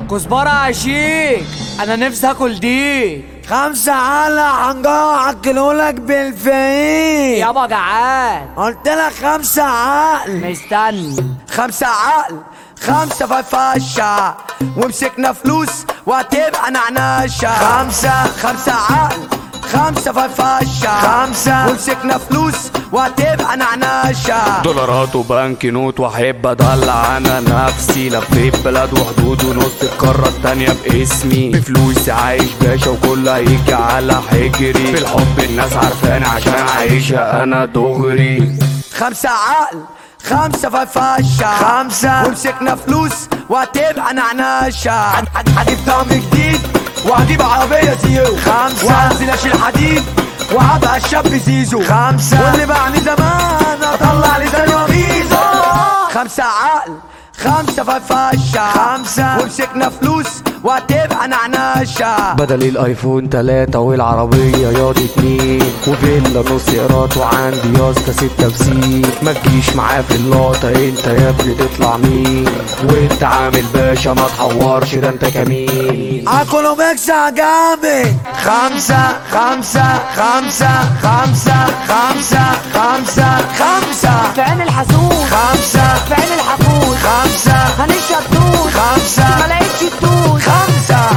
كزبرة عشيك انا نفسي اكل دي خمسة على حنجرة اكلهولك بالفريق يابا جعان قلت لك خمسة عقل مستني خمسة عقل خمسة فرفشة ومسكنا فلوس وهتبقى نعناشة خمسة خمسة عقل خمسة فرفشة خمسة ومسكنا فلوس وهتبقى نعناشة دولارات وبنك نوت واحب ادلع انا نفسي لفيت بلاد وحدود ونص القارة التانية باسمي بفلوسي عايش باشا وكل هيجي على حجري في الحب الناس عارفاني عشان عايشة انا دغري خمسة عقل خمسة فرفشة خمسة ومسكنا فلوس وهتبقى نعناشة هن- هن- هجيب طعم جديد وهجيب عربية زيرو خمسة وهنزل اشيل حديد وهبقى الشاب زيزو خمسة واللي بعمل زمان اطلع لساني وميزو خمسة عقل خمسة فرفشة خمسة ومسكنا فلوس وهتبقى نعناشة بدل الايفون تلاتة والعربية ياض اتنين وفيلا نص قراط وعندي ياسطا ستة بسين ما تجيش معاه في اللقطة انت يا ابني تطلع مين وانت عامل باشا ما تحورش ده انت كمين اكلوا ميكسة جامد خمسة خمسة خمسة خمسة خمسة خمسة خمسة في عين الحسود خمسة في عين الحقود خمسة هنشرب توت خمسة ما لقيتش التوت خمسة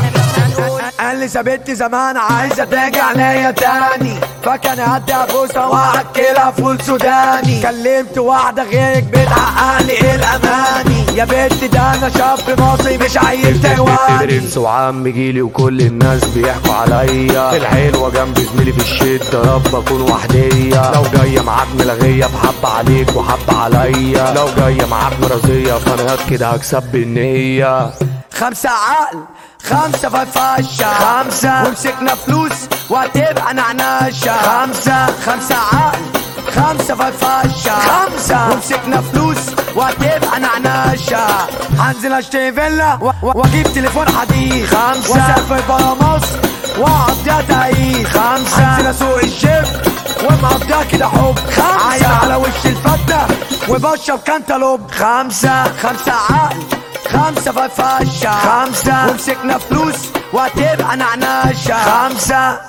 قال لي سابتني زمان عايزة تيجي عليا تاني فكان هدي ابوسها واكلها فول سوداني كلمت واحدة غيرك بتحقق لي ايه الاماني يا بنت ده انا شاب مصري مش عايز تهواني برنس وعم جيلي وكل الناس بيحكوا عليا الحلوة جنب زميلي في الشدة رب اكون وحدية لو جاية معاك ملغية بحب عليك وحب عليا لو جاية معاك مرضية فانا كده هكسب بالنية خمسة عقل خمسة فرفشة خمسة ومسكنا فلوس وهتبقى نعناشة خمسة خمسة عقل خمسة فرفشة خمسة ومسكنا فلوس وهتبقى نعناشة هنزل اشتري فيلا و- و- واجيب تليفون حديد خمسة واسافر برا مصر واقضيها تعيد خمسة هنزل اسوق الجيب ومقضيها كده حب خمسة عايز على وش الفتة وبشرب كانتالوب خمسة خمسة عقل خمسة فرفشة خمسة ومسكنا فلوس وهتبقى نعناشة خمسة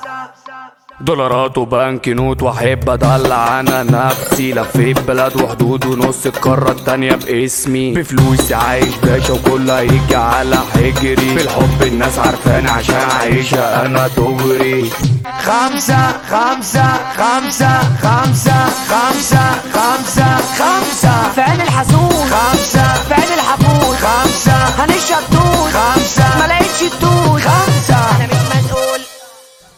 دولارات وبنك نوت واحب ادلع انا نفسي لفيت بلاد وحدود ونص القارة التانية باسمي بفلوسي عايش باشا وكل هيجي على حجري في الحب الناس عارفاني عشان عايشة انا دغري خمسة خمسة خمسة خمسة خمسة خمسة خمسة في عين الحسود